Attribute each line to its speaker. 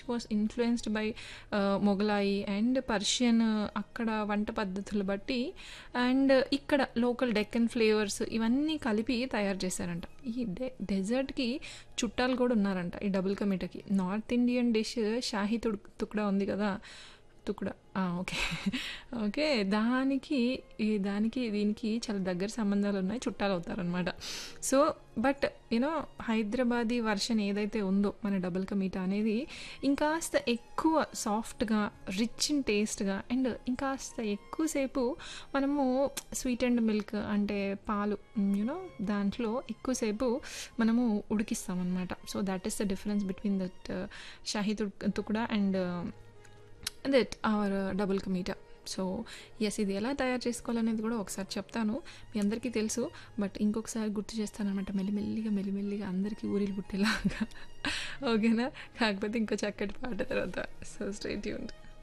Speaker 1: Was influenced by ఆహ్, Mughlai and Persian అక్కడ వంట పద్ధతులు బట్టి అండ్ ఇక్కడ లోకల్ డెక్కన్ ఫ్లేవర్స్ ఇవన్నీ కలిపి తయారు చేశారంట. ఈ డె డెజర్ట్‌కి చుట్టాలు కూడా ఉన్నారంట ఈ డబుల్ కా మీఠాకి. నార్త్ ఇండియన్ డిష్ షాహీ తుడ్ తుక్డా ఉంది కదా! తుక్డా ఆ! ఓకే. ఓకే. దానికి ఈ దానికి దీనికి చాలా దగ్గర సంబంధాలున్నాయి. చుట్టాలవుతారనమాట. So, but you know Hyderabadi version ఏదైతే ఉందో మన డబుల్ కా మీఠా అనేది ఇంకాస్త ఎక్కువ సాఫ్ట్‌గా, రిచ్ ఇన్ టేస్ట్‌గా అండ్ ఇంకాస్త ఎక్కువ సేపు మనము స్వీట్ అండ్ మిల్క్ అంటే పాలు యూ నో దాంట్లో ఎక్కువ సేపు మనము ఉడికిస్తామనమాట. So, that is the difference between that shahi తుడ్ tukda and that our double ka meetha. So, yes ఇది ఎలా తయారు చేసుకోవాలనేది కూడా ఒకసారి చెప్తాను. మీ అందరికీ తెలుసు. బట్ ఇంకొకసారి గుర్తు చేస్తాననమాట మెల్లిమెల్లిగా, మెల్లిమెల్లిగా అందరికీ ఊరిలు పుట్టేలాగా. ఓకేనా? కాకపోతే ఇంకో చక్కటి పాట తర్వాత. So, stay tuned.